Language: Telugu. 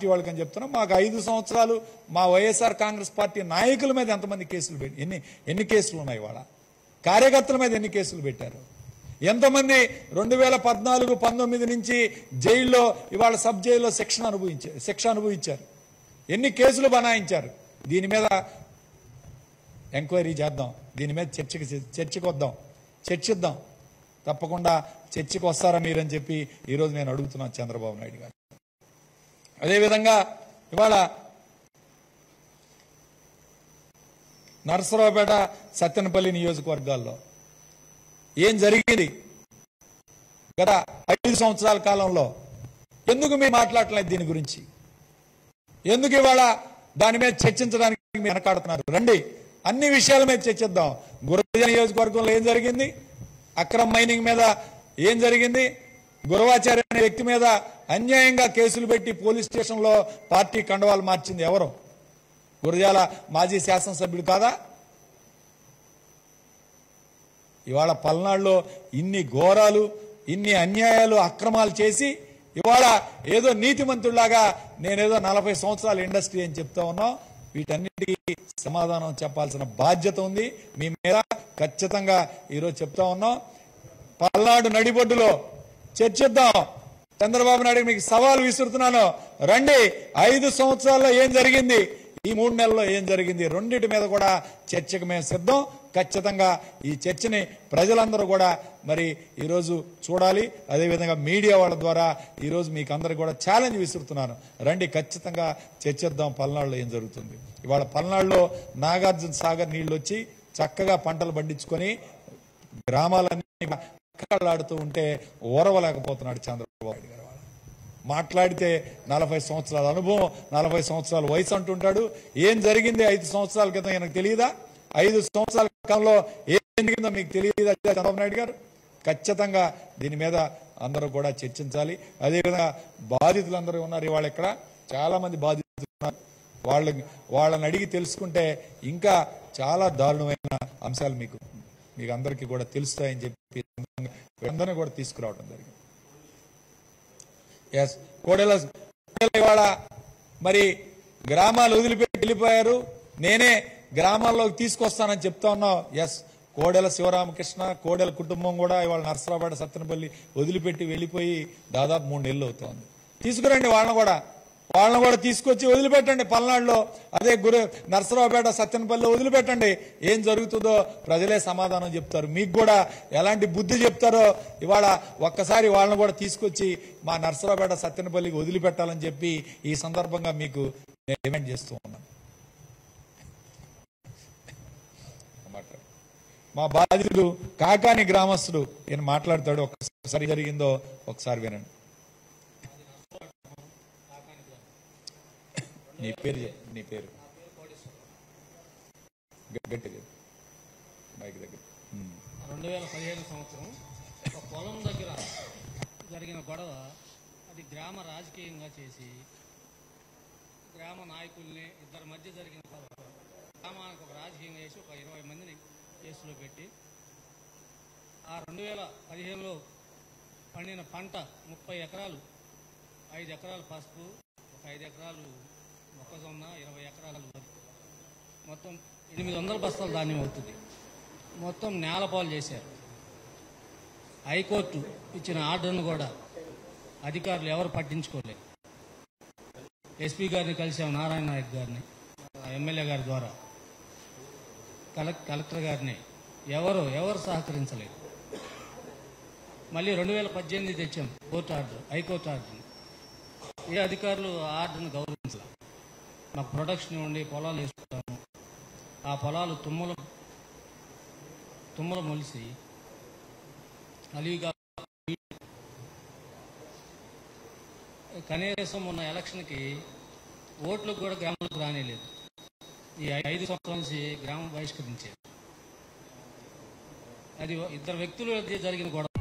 పార్టీ వాళ్ళకి అని చెప్తున్నాం మాకు ఐదు సంవత్సరాలు మా వైఎస్ఆర్ కాంగ్రెస్ పార్టీ నాయకుల మీద ఎంతమంది కేసులు పెట్టి ఎన్ని ఎన్ని కేసులు ఉన్నాయి ఇవాళ కార్యకర్తల మీద ఎన్ని కేసులు పెట్టారు ఎంతమంది రెండు వేల పద్నాలుగు పంతొమ్మిది నుంచి జైల్లో ఇవాళ సబ్ జైల్లో శిక్షణ అనుభవించారు శిక్ష అనుభవించారు ఎన్ని కేసులు బనాయించారు దీని మీద ఎంక్వైరీ చేద్దాం దీని మీద చర్చకి చర్చకు వద్దాం చర్చిద్దాం తప్పకుండా చర్చకు వస్తారా మీరని చెప్పి ఈరోజు నేను అడుగుతున్నాను చంద్రబాబు నాయుడు గారు అదేవిధంగా ఇవాళ నరసరావుపేట సత్తెనపల్లి నియోజకవర్గాల్లో ఏం జరిగింది గత ఐదు సంవత్సరాల కాలంలో ఎందుకు మీరు మాట్లాడట్లేదు దీని గురించి ఎందుకు ఇవాళ దాని మీద చర్చించడానికి మీరు వెనకాడుతున్నారు రండి అన్ని విషయాల మీద చర్చిద్దాం గురజ నియోజకవర్గంలో ఏం జరిగింది అక్రమ్ మైనింగ్ మీద ఏం జరిగింది గురవాచార్య అనే వ్యక్తి మీద అన్యాయంగా కేసులు పెట్టి పోలీస్ స్టేషన్లో పార్టీ కండవాలు మార్చింది ఎవరు గురజాల మాజీ శాసనసభ్యుడు కాదా ఇవాళ పల్నాడులో ఇన్ని ఘోరాలు ఇన్ని అన్యాయాలు అక్రమాలు చేసి ఇవాళ ఏదో నీతిమంతుడిలాగా నేనేదో నలభై సంవత్సరాల ఇండస్ట్రీ అని చెప్తా ఉన్నాం వీటన్నిటికీ సమాధానం చెప్పాల్సిన బాధ్యత ఉంది మీ మీద ఖచ్చితంగా ఈరోజు చెప్తా ఉన్నాం పల్నాడు నడిబొడ్డులో చర్చిద్దాం చంద్రబాబు నాయుడు మీకు సవాల్ విసురుతున్నాను రండి ఐదు సంవత్సరాల్లో ఏం జరిగింది ఈ మూడు నెలల్లో ఏం జరిగింది రెండింటి మీద కూడా చర్చకు మేము సిద్ధం ఖచ్చితంగా ఈ చర్చని ప్రజలందరూ కూడా మరి ఈరోజు చూడాలి అదేవిధంగా మీడియా వాళ్ళ ద్వారా ఈరోజు మీకు అందరికి కూడా ఛాలెంజ్ విసురుతున్నాను రండి ఖచ్చితంగా చర్చిద్దాం పల్నాడులో ఏం జరుగుతుంది ఇవాళ పల్నాడులో నాగార్జున సాగర్ నీళ్లు వచ్చి చక్కగా పంటలు పండించుకొని గ్రామాలన్నీ కళ్ళాడుతూ ఉంటే ఓరవలేకపోతున్నాడు చంద్రబాబు నాయుడు గారు వాళ్ళ. మాట్లాడితే నలభై సంవత్సరాల అనుభవం నలభై సంవత్సరాల వయసు అంటుంటాడు ఏం జరిగింది ఐదు సంవత్సరాల క్రితం ఆయనకు తెలియదా ఐదు సంవత్సరాల కాలంలో ఏం జరిగిందో మీకు తెలియదా చంద్రబాబు నాయుడు గారు ఖచ్చితంగా దీని మీద అందరూ కూడా చర్చించాలి అదేవిధంగా బాధితులందరూ ఉన్నారు ఇవాళ ఇక్కడ చాలా మంది బాధితులు ఉన్నారు వాళ్ళని వాళ్ళని అడిగి తెలుసుకుంటే ఇంకా చాలా దారుణమైన అంశాలు మీకు మీకు అందరికీ కూడా తెలుస్తాయని చెప్పి అందరినీ కూడా తీసుకురావడం జరిగింది ఎస్ కోడెల కోడెల ఇవాళ మరి గ్రామాలు వదిలిపెట్టి వెళ్ళిపోయారు నేనే గ్రామాల్లోకి తీసుకొస్తానని చెప్తా ఉన్నావు ఎస్ కోడెల శివరామకృష్ణ కోడెల కుటుంబం కూడా ఇవాళ నర్సరాబాడ సత్తెనపల్లి వదిలిపెట్టి వెళ్ళిపోయి దాదాపు మూడు నెలలు అవుతోంది తీసుకురండి వాళ్ళని కూడా వాళ్ళని కూడా తీసుకొచ్చి వదిలిపెట్టండి పల్నాడులో అదే గురు నర్సరావుపేట సత్యనపల్లి వదిలిపెట్టండి ఏం జరుగుతుందో ప్రజలే సమాధానం చెప్తారు మీకు కూడా ఎలాంటి బుద్ధి చెప్తారో ఇవాళ ఒక్కసారి వాళ్ళని కూడా తీసుకొచ్చి మా నర్సరావుపేట సత్యనపల్లికి వదిలిపెట్టాలని చెప్పి ఈ సందర్భంగా మీకు నేను డిమాండ్ చేస్తూ ఉన్నాను మాట్లాడు. మా బాధితుడు కాకాని గ్రామస్తుడు ఈయన మాట్లాడతాడు ఒక్కసారి జరిగిందో ఒకసారి వినండి నీ పేరు చెప్పు, నీ పేరు గ- గట్టిగా చెప్పు. మైక్ దగ్గర ఉమ్. రెండు వేల పదిహేను సంవత్సరం ఒక పొలం దగ్గర జరిగిన గొడవ అది గ్రామ రాజకీయంగా చేసి గ్రామ నాయకుల్ని ఇద్దరి మధ్య జరిగిన గొడవ గ్రామానికి ఒక రాజకీయం వేసి ఒక ఇరవై మందిని కేసులో పెట్టి ఆ రెండు వేల పదిహేనులో పండిన పంట ముప్పై ఎకరాలు ఐదు ఎకరాలు పసుపు ఒక ఐదు ఎకరాలు మొక్కజొన్న ఇరవై ఎకరాలు వరి మొత్తం ఎనిమిది వందల బస్తాలు ధాన్యం అవుతుంది మొత్తం నేలపాలు చేశారు హైకోర్టు ఇచ్చిన ఆర్డర్ను కూడా అధికారులు ఎవరు పట్టించుకోలేదు ఎస్పీ గారిని కలిసాం నారాయణ నాయక్ గారిని ఆ ఎమ్మెల్యే గారి ద్వారా కలెక్ కలెక్టర్ గారిని ఎవరు ఎవరు సహకరించలేదు మళ్ళీ రెండు వేల పద్దెనిమిది తెచ్చాం కోర్టు ఆర్డర్ హైకోర్టు ఆర్డర్ని ఏ అధికారులు ఆ ఆర్డర్ని గౌరవించాలి మాకు ప్రొడక్షన్ ఇవ్వండి పొలాలు వేసుకుంటాము ఆ పొలాలు తుమ్మలు తుమ్మలు మొలిసి అలీగా కనీసం మొన్న ఎలక్షన్కి ఓట్లకు కూడా గ్రామాలకు రానిలేదు ఈ ఐదు సంవత్సరాల నుంచి గ్రామం బహిష్కరించారు అది ఇద్దరు వ్యక్తుల మధ్య జరిగిన గొడవ